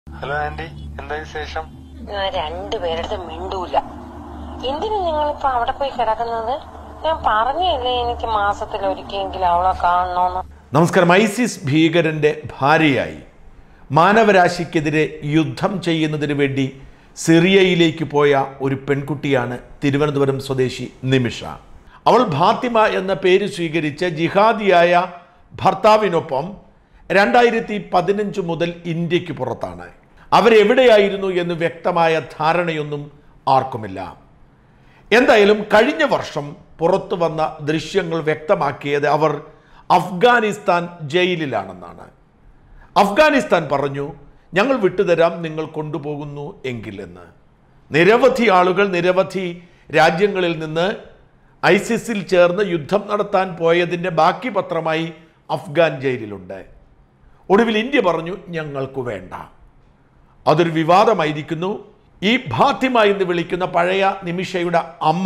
hello aunty എന്താ വിശേഷം ഞാൻ രണ്ടുപേരുടെ മിണ്ടൂല എന്തിനു നിങ്ങളിപ്പോ അവിടെ പോയി കിടക്കുന്നത് ഞാൻ പറഞ്ഞില്ലേ എനിക്ക് മാസത്തിൽ ഒരിക്കലെങ്കിലും അവളെ കാണണമെന്ന് നമസ്കാരം ഐസിസ് ഭീകരന്റെ ഭാര്യയായി മാനവരാശിക്കെതിരെ യുദ്ധം ചെയ്യുന്നതിന് വേണ്ടി സിറിയയിലേക്ക് പോയ ഒരു പെൺകുട്ടിയാണ് തിരുവനന്തപുരം സ്വദേശി നിമിഷ അവൾ ഭാത്തിമ എന്ന പേര് സ്വീകരിച്ച് ജിഹാദിയായ ഭർത്താവിനൊപ്പം രണ്ടായിരത്തി പതിനഞ്ച് മുതൽ ഇന്ത്യക്ക് പുറത്താണ് അവരെവിടെയായിരുന്നു എന്ന് വ്യക്തമായ ധാരണയൊന്നും ആർക്കുമില്ല എന്തായാലും കഴിഞ്ഞ വർഷം പുറത്തു വന്ന ദൃശ്യങ്ങൾ വ്യക്തമാക്കിയത് അവർ അഫ്ഗാനിസ്ഥാൻ ജയിലിലാണെന്നാണ് അഫ്ഗാനിസ്ഥാൻ പറഞ്ഞു ഞങ്ങൾ വിട്ടുതരാം നിങ്ങൾ കൊണ്ടുപോകുന്നു എങ്കിലെന്ന് നിരവധി ആളുകൾ നിരവധി രാജ്യങ്ങളിൽ നിന്ന് ഐസിസിൽ ചേർന്ന് യുദ്ധം നടത്താൻ പോയതിൻ്റെ ബാക്കി പത്രമായി അഫ്ഗാൻ ജയിലിലുണ്ട് ഒടുവിൽ ഇന്ത്യ പറഞ്ഞു ഞങ്ങൾക്ക് വേണ്ട അതൊരു വിവാദമായിരിക്കുന്നു ഈ ഭാത്തിമ എന്ന് വിളിക്കുന്ന പഴയ നിമിഷയുടെ അമ്മ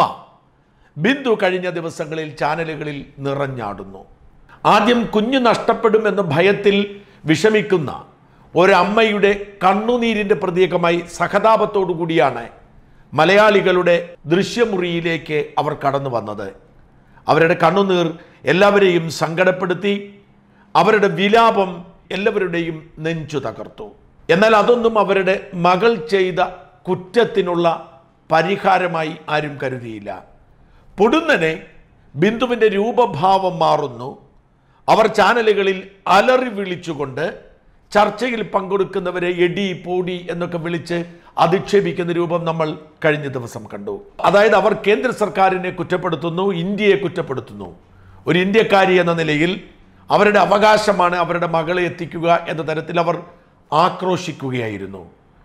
ബിന്ദു കഴിഞ്ഞ ദിവസങ്ങളിൽ ചാനലുകളിൽ നിറഞ്ഞാടുന്നു ആദ്യം കുഞ്ഞു നഷ്ടപ്പെടുമെന്ന ഭയത്തിൽ വിഷമിക്കുന്ന ഒരമ്മയുടെ കണ്ണുനീരിൻ്റെ പ്രതീകമായി സഹതാപത്തോടു കൂടിയാണ് മലയാളികളുടെ ദൃശ്യമുറിയിലേക്ക് അവർ കടന്നു വന്നത് അവരുടെ കണ്ണുനീർ എല്ലാവരെയും സങ്കടപ്പെടുത്തി അവരുടെ വിലാപം എല്ലാവരുടെയും നെഞ്ചു തകർത്തു എന്നാൽ അതൊന്നും അവരുടെ മകൾ ചെയ്ത കുറ്റത്തിനുള്ള പരിഹാരമായി ആരും കരുതിയില്ല പൊടുന്നനെ ബിന്ദുവിൻ്റെ രൂപഭാവം മാറുന്നു അവർ ചാനലുകളിൽ അലറി വിളിച്ചുകൊണ്ട് ചർച്ചയിൽ പങ്കെടുക്കുന്നവരെ എടി പോടി എന്നൊക്കെ വിളിച്ച് അധിക്ഷേപിക്കുന്ന രൂപം നമ്മൾ കഴിഞ്ഞ ദിവസം കണ്ടു അതായത് അവർ കേന്ദ്ര സർക്കാരിനെ കുറ്റപ്പെടുത്തുന്നു ഇന്ത്യയെ കുറ്റപ്പെടുത്തുന്നു ഒരു ഇന്ത്യക്കാരി എന്ന നിലയിൽ അവരുടെ അവകാശമാണ് അവരുടെ മകളെ എത്തിക്കുക എന്ന തരത്തിൽ അവർ ആക്രോശിക്കുകയായിരുന്നു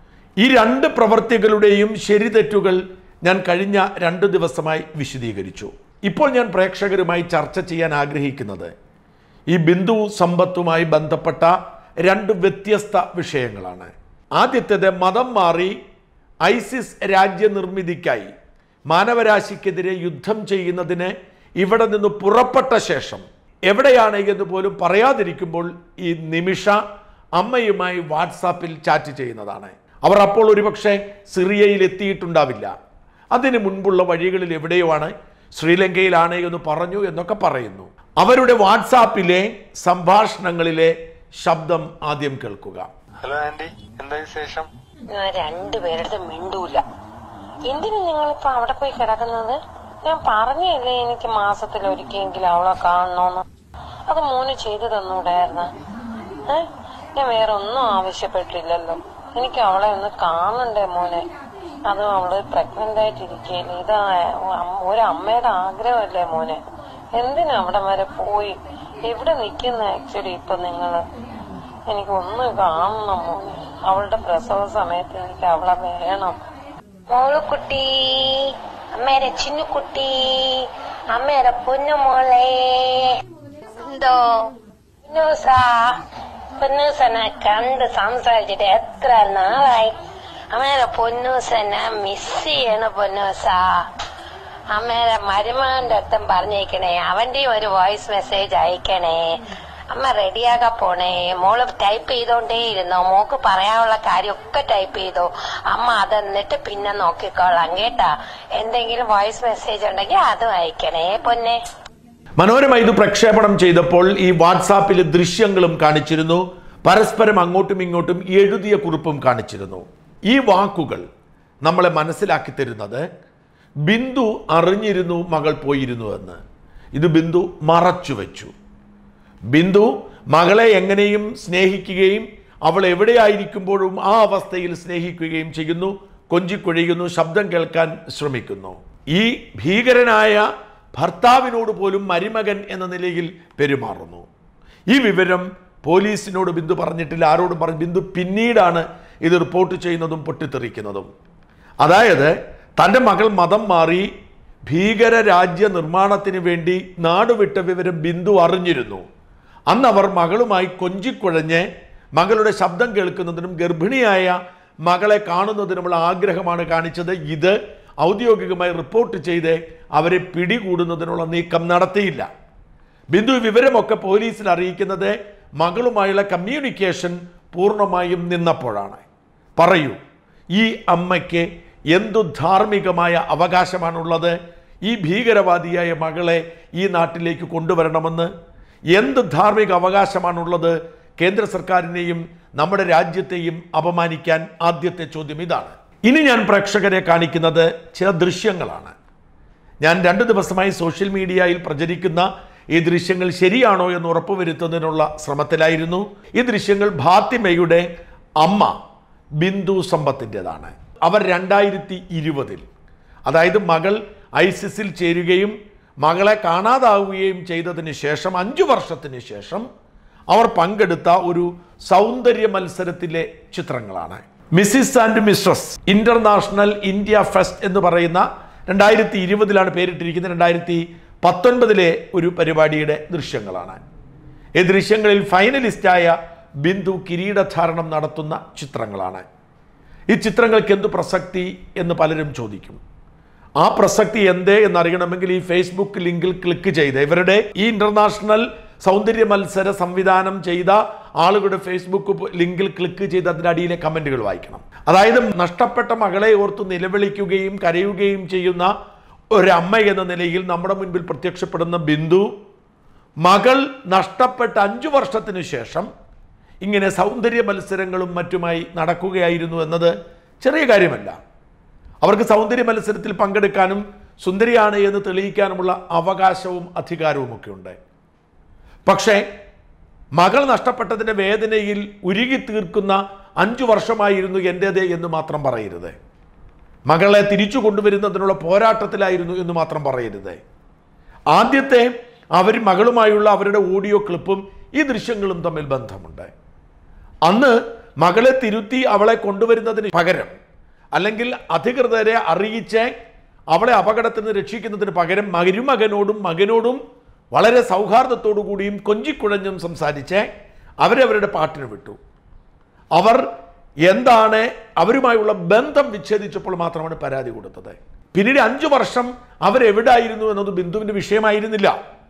ഈ രണ്ട് പ്രവർത്തികളുടെയും ശരിതെറ്റുകൾ ഞാൻ കഴിഞ്ഞ രണ്ട് ദിവസമായി വിശദീകരിച്ചു ഇപ്പോൾ ഞാൻ പ്രേക്ഷകരുമായി ചർച്ച ചെയ്യാൻ ആഗ്രഹിക്കുന്നത് ഈ ബിന്ദു സമ്പത്തുമായി ബന്ധപ്പെട്ട രണ്ട് വ്യത്യസ്ത വിഷയങ്ങളാണ് ആദ്യത്തേത് മതം മാറി ഐസിസ് രാജ്യനിർമ്മിതിക്കായി മാനവരാശിക്കെതിരെ യുദ്ധം ചെയ്യുന്നതിന് ഇവിടെ നിന്ന് പുറപ്പെട്ട ശേഷം എവിടെയാണ് എന്ന് പോലും പറയാതിരിക്കുമ്പോൾ ഈ നിമിഷ അമ്മയുമായി വാട്സാപ്പിൽ ചാറ്റ് ചെയ്യുന്നതാണ് അവർ അപ്പോൾ ഒരുപക്ഷെ സിറിയയിൽ എത്തിയിട്ടുണ്ടാവില്ല അതിന് മുൻപുള്ള വഴികളിൽ എവിടെയോ ആണ് ശ്രീലങ്കയിലാണ് എന്ന് പറഞ്ഞു എന്നൊക്കെ പറയുന്നു അവരുടെ വാട്സാപ്പിലെ സംഭാഷണങ്ങളിലെ ശബ്ദം ആദ്യം കേൾക്കുക ഹലോ ആന്റി എന്താ വിശേഷം ഞാൻ രണ്ടുപേരുടെ മിണ്ടൂല എന്തിനു നിങ്ങളിപ്പോ അവിടെ പോയി കിടക്കുന്നത് ഞാൻ പറഞ്ഞില്ലേ എനിക്ക് മാസത്തിൽ ഒരിക്കലെങ്കിലും അവളെ കാണണമെന്ന് അത് മോന് ചെയ്തു തന്നൂടായിരുന്ന ഏ ഞാൻ വേറെ ഒന്നും ആവശ്യപ്പെട്ടില്ലല്ലോ എനിക്ക് അവളെ ഒന്ന് കാണണ്ടേ മോനെ അതും അവള് പ്രഗ്നന്റ് ആയിട്ടിരിക്കല്ലേ ഇത് ഒരു അമ്മയുടെ ആഗ്രഹമല്ലേ മോനെ എന്തിനാ അവിടെ വരെ പോയി എവിടെ നിക്കുന്ന ആക്ച്വലി ഇപ്പൊ നിങ്ങള് എനിക്ക് ഒന്ന് കാണണം മോനെ അവളുടെ പ്രസവ സമയത്ത് എനിക്ക് അവളെ വേണം മോളുക്കുട്ടി അമ്മേരെ ചിന്നുക്കുട്ടി അമ്മേരെ പൊന്നുമോളെ എന്തോ പൊന്നൂസ പൊന്നൂസനെ കണ്ട് സംസാരിച്ചിട്ട് എത്ര നാളായി അമ്മേരെ പൊന്നൂസനെ മിസ് ചെയ്യണ പൊന്നൂസ അമ്മേരെ മരുമാന്റെ അടുത്തും പറഞ്ഞേക്കണേ അവന്റെയും ഒരു വോയിസ് മെസ്സേജ് അയക്കണേ അമ്മ റെഡിയാകാ പോണേ മോള് ടൈപ്പ് ചെയ്തോണ്ടേ ഇരുന്നോ മോക്ക് പറയാനുള്ള കാര്യമൊക്കെ ടൈപ്പ് ചെയ്തോ അമ്മ അത് എന്നിട്ട് പിന്നെ നോക്കിക്കോളാം കേട്ടാ എന്തെങ്കിലും വോയിസ് മെസ്സേജ് ഉണ്ടെങ്കിൽ അതും അയക്കണേ പൊന്നെ മനോരമ ഇത് പ്രക്ഷേപണം ചെയ്തപ്പോൾ ഈ വാട്സാപ്പിൽ ദൃശ്യങ്ങളും കാണിച്ചിരുന്നു പരസ്പരം അങ്ങോട്ടും ഇങ്ങോട്ടും എഴുതിയ കുറിപ്പും കാണിച്ചിരുന്നു ഈ വാക്കുകൾ നമ്മളെ മനസ്സിലാക്കി തരുന്നത് ബിന്ദു അറിഞ്ഞിരുന്നു മകൾ പോയിരുന്നു എന്ന് ഇത് ബിന്ദു മറച്ചു വെച്ചു ബിന്ദു മകളെ എങ്ങനെയും സ്നേഹിക്കുകയും അവൾ എവിടെയായിരിക്കുമ്പോഴും ആ അവസ്ഥയിൽ സ്നേഹിക്കുകയും ചെയ്യുന്നു കൊഞ്ചിക്കൊഴിയുന്നു ശബ്ദം കേൾക്കാൻ ശ്രമിക്കുന്നു ഈ ഭീകരനായ ഭർത്താവിനോട് പോലും മരുമകൻ എന്ന നിലയിൽ പെരുമാറുന്നു ഈ വിവരം പോലീസിനോട് ബിന്ദു പറഞ്ഞിട്ടില്ല ആരോടും പറഞ്ഞു ബിന്ദു പിന്നീടാണ് ഇത് റിപ്പോർട്ട് ചെയ്യുന്നതും പൊട്ടിത്തെറിക്കുന്നതും അതായത് തൻ്റെ മകൾ മതം മാറി ഭീകര രാജ്യ നിർമ്മാണത്തിന് വേണ്ടി നാടുവിട്ട വിവരം ബിന്ദു അറിഞ്ഞിരുന്നു അന്ന് അവർ മകളുമായി കൊഞ്ചിക്കുഴഞ്ഞ് മകളുടെ ശബ്ദം കേൾക്കുന്നതിനും ഗർഭിണിയായ മകളെ കാണുന്നതിനുമുള്ള ആഗ്രഹമാണ് കാണിച്ചത് ഇത് ഔദ്യോഗികമായി റിപ്പോർട്ട് ചെയ്ത് അവരെ പിടികൂടുന്നതിനുള്ള നീക്കം നടത്തിയില്ല ബിന്ദു ഈ വിവരമൊക്കെ പോലീസിൽ അറിയിക്കുന്നത് മകളുമായുള്ള കമ്മ്യൂണിക്കേഷൻ പൂർണ്ണമായും നിന്നപ്പോഴാണ് പറയൂ ഈ അമ്മയ്ക്ക് എന്തു ധാർമ്മികമായ അവകാശമാണുള്ളത് ഈ ഭീകരവാദിയായ മകളെ ഈ നാട്ടിലേക്ക് കൊണ്ടുവരണമെന്ന് എന്ത് ധാർമ്മിക അവകാശമാണുള്ളത് കേന്ദ്ര സർക്കാരിനെയും നമ്മുടെ രാജ്യത്തെയും അപമാനിക്കാൻ ആദ്യത്തെ ചോദ്യം ഇതാണ് ഇനി ഞാൻ പ്രേക്ഷകരെ കാണിക്കുന്നത് ചില ദൃശ്യങ്ങളാണ് ഞാൻ രണ്ട് ദിവസമായി സോഷ്യൽ മീഡിയയിൽ പ്രചരിക്കുന്ന ഈ ദൃശ്യങ്ങൾ ശരിയാണോ എന്ന് ഉറപ്പുവരുത്തുന്നതിനുള്ള ശ്രമത്തിലായിരുന്നു ഈ ദൃശ്യങ്ങൾ ഭാത്തിമയുടെ അമ്മ ബിന്ദു സമ്പത്തിൻ്റെതാണ് അവർ രണ്ടായിരത്തി ഇരുപതിൽ അതായത് മകൾ ഐസിസിൽ ചേരുകയും മകളെ കാണാതാവുകയും ചെയ്തതിന് ശേഷം അഞ്ചു വർഷത്തിന് ശേഷം അവർ പങ്കെടുത്ത ഒരു സൗന്ദര്യ മത്സരത്തിലെ ചിത്രങ്ങളാണ് Mrs and mistress international India fest എന്ന് പറയുന്ന രണ്ടായിരത്തി ഇരുപതിലാണ് പേരിട്ടിരിക്കുന്നത് രണ്ടായിരത്തി പത്തൊൻപതിലെ ഒരു പരിപാടിയുടെ ദൃശ്യങ്ങളാണ് ഈ ദൃശ്യങ്ങളിൽ ഫൈനലിസ്റ്റായ ബിന്ദു കിരീടധാരണം നടത്തുന്ന ചിത്രങ്ങളാണ് ഈ ചിത്രങ്ങൾക്ക് എന്തു പ്രസക്തി എന്ന് പലരും ചോദിക്കും ആ പ്രസക്തി എന്തേ എന്നറിയണമെങ്കിൽ ഈ ഫേസ്ബുക്ക് ലിങ്കിൽ ക്ലിക്ക് ചെയ്ത് ഇവരുടെ ഈ ഇന്റർനാഷണൽ സൗന്ദര്യ മത്സര സംവിധാനം ചെയ്ത ആളുകളുടെ ഫേസ്ബുക്ക് ലിങ്കിൽ ക്ലിക്ക് ചെയ്ത് അതിൻ്റെ അടിയിലെ കമൻറ്റുകൾ വായിക്കണം അതായത് നഷ്ടപ്പെട്ട മകളെ ഓർത്ത് നിലവിളിക്കുകയും കരയുകയും ചെയ്യുന്ന ഒരമ്മ എന്ന നിലയിൽ നമ്മുടെ മുൻപിൽ പ്രത്യക്ഷപ്പെടുന്ന ബിന്ദു മകൾ നഷ്ടപ്പെട്ട അഞ്ചു വർഷത്തിന് ശേഷം ഇങ്ങനെ സൗന്ദര്യ മത്സരങ്ങളും മറ്റുമായി നടക്കുകയായിരുന്നു എന്നത് ചെറിയ കാര്യമല്ല അവർക്ക് സൗന്ദര്യ മത്സരത്തിൽ പങ്കെടുക്കാനും സുന്ദരിയാണ് എന്ന് തെളിയിക്കാനുമുള്ള അവകാശവും അധികാരവും ഒക്കെ ഉണ്ട് പക്ഷേ മകൾ നഷ്ടപ്പെട്ടതിൻ്റെ വേദനയിൽ ഉരുകി തീർക്കുന്ന അഞ്ചു വർഷമായിരുന്നു എൻ്റേത് എന്ന് മാത്രം പറയരുത് മകളെ തിരിച്ചു കൊണ്ടുവരുന്നതിനുള്ള പോരാട്ടത്തിലായിരുന്നു എന്ന് മാത്രം പറയരുത് ആദ്യത്തെ അവർ മകളുമായുള്ള അവരുടെ ഓഡിയോ ക്ലിപ്പും ഈ ദൃശ്യങ്ങളും തമ്മിൽ ബന്ധമുണ്ട് അന്ന് മകളെ തിരുത്തി അവളെ കൊണ്ടുവരുന്നതിന് പകരം അല്ലെങ്കിൽ അധികൃതരെ അറിയിച്ച് അവളെ അപകടത്തിൽ നിന്ന് രക്ഷിക്കുന്നതിന് പകരം മരുമകനോടും മകനോടും വളരെ സൗഹാർദ്ദത്തോടു കൂടിയും കൊഞ്ചിക്കുഴഞ്ഞും സംസാരിച്ച് അവരവരുടെ പാട്ടിന് വിട്ടു അവർ എന്താണ് അവരുമായുള്ള ബന്ധം വിച്ഛേദിച്ചപ്പോൾ മാത്രമാണ് പരാതി കൊടുത്തത് പിന്നീട് അഞ്ചു വർഷം അവരെവിടായിരുന്നു എന്നത് ബിന്ദുവിന്റെ വിഷയമായിരുന്നില്ല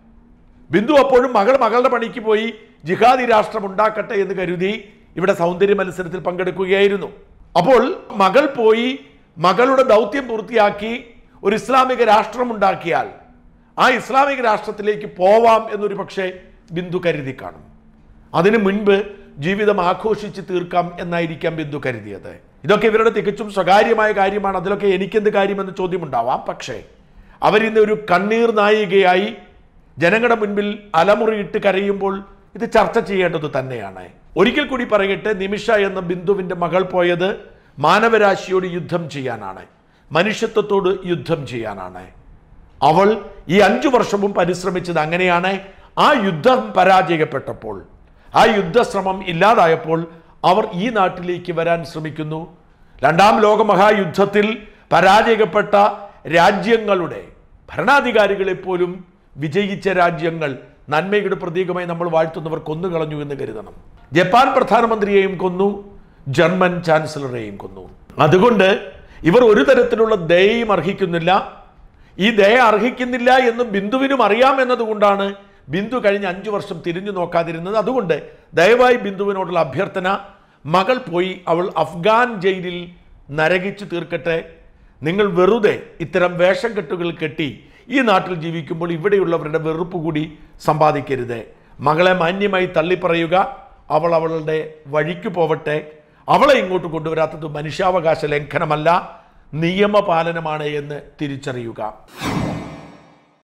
ബിന്ദു അപ്പോഴും മകൾ മകളുടെ പണിക്ക് പോയി ജിഹാദി രാഷ്ട്രം ഉണ്ടാക്കട്ടെ എന്ന് കരുതി ഇവിടെ സൗന്ദര്യ മത്സരത്തിൽ പങ്കെടുക്കുകയായിരുന്നു അപ്പോൾ മകൾ പോയി മകളുടെ ദൗത്യം പൂർത്തിയാക്കി ഒരു ഇസ്ലാമിക രാഷ്ട്രം ഉണ്ടാക്കിയാൽ ആ ഇസ്ലാമിക രാഷ്ട്രത്തിലേക്ക് പോവാം എന്നൊരു പക്ഷേ ബിന്ദു കരുതി കാണും അതിനു മുൻപ് ജീവിതം ആഘോഷിച്ച് തീർക്കാം എന്നായിരിക്കാം ബിന്ദു കരുതിയത് ഇതൊക്കെ ഇവരുടെ തികച്ചും സ്വകാര്യമായ കാര്യമാണ് അതിലൊക്കെ എനിക്കെന്ത് കാര്യമെന്ന് ചോദ്യമുണ്ടാവാം പക്ഷേ അവരിന്ന് ഒരു കണ്ണീർ നായികയായി ജനങ്ങളുടെ മുൻപിൽ അലമുറിയിട്ട് കരയുമ്പോൾ ഇത് ചർച്ച ചെയ്യേണ്ടത് തന്നെയാണ് ഒരിക്കൽ കൂടി പറയട്ടെ നിമിഷ എന്ന ബിന്ദുവിന്റെ മകൾ പോയത് മാനവരാശിയോട് യുദ്ധം ചെയ്യാനാണ് മനുഷ്യത്വത്തോട് യുദ്ധം ചെയ്യാനാണ് അവൾ ഈ അഞ്ചു വർഷവും പരിശ്രമിച്ചത് അങ്ങനെയാണ് ആ യുദ്ധം പരാജയപ്പെട്ടപ്പോൾ ആ യുദ്ധശ്രമം ഇല്ലാതായപ്പോൾ അവർ ഈ നാട്ടിലേക്ക് വരാൻ ശ്രമിക്കുന്നു രണ്ടാം ലോക മഹായുദ്ധത്തിൽ പരാജയപ്പെട്ട രാജ്യങ്ങളുടെ ഭരണാധികാരികളെ പോലും വിജയിച്ച രാജ്യങ്ങൾ നന്മയുടെ പ്രതീകമായി നമ്മൾ വാഴ്ത്തുന്നവർ കൊന്നുകളഞ്ഞു എന്ന് കരുതണം ജപ്പാൻ പ്രധാനമന്ത്രിയെയും കൊന്നു ജർമ്മൻ ചാൻസലറെയും കൊന്നു അതുകൊണ്ട് ഇവർ ഒരു തരത്തിലുള്ള ദയയും അർഹിക്കുന്നില്ല ഈ ദയ അർഹിക്കുന്നില്ല എന്ന് ബിന്ദുവിനും അറിയാം എന്നതുകൊണ്ടാണ് ബിന്ദു കഴിഞ്ഞ അഞ്ചു വർഷം തിരിഞ്ഞു നോക്കാതിരുന്നത് അതുകൊണ്ട് ദയവായി ബിന്ദുവിനോടുള്ള അഭ്യർത്ഥന മകൾ പോയി അവൾ അഫ്ഗാൻ ജയിലിൽ നരകിച്ചു തീർക്കട്ടെ നിങ്ങൾ വെറുതെ ഇത്തരം വേഷം കെട്ടുകൾ കെട്ടി ഈ നാട്ടിൽ ജീവിക്കുമ്പോൾ ഇവിടെയുള്ളവരുടെ വെറുപ്പ് കൂടി സമ്പാദിക്കരുത് മകളെ മാന്യമായി തള്ളിപ്പറയുക അവൾ അവളുടെ വഴിക്ക് പോവട്ടെ അവളെ ഇങ്ങോട്ട് കൊണ്ടുവരാത്തത് മനുഷ്യാവകാശ ലംഘനമല്ല നിയമപാലനമാണ് എന്ന് തിരിച്ചറിയുക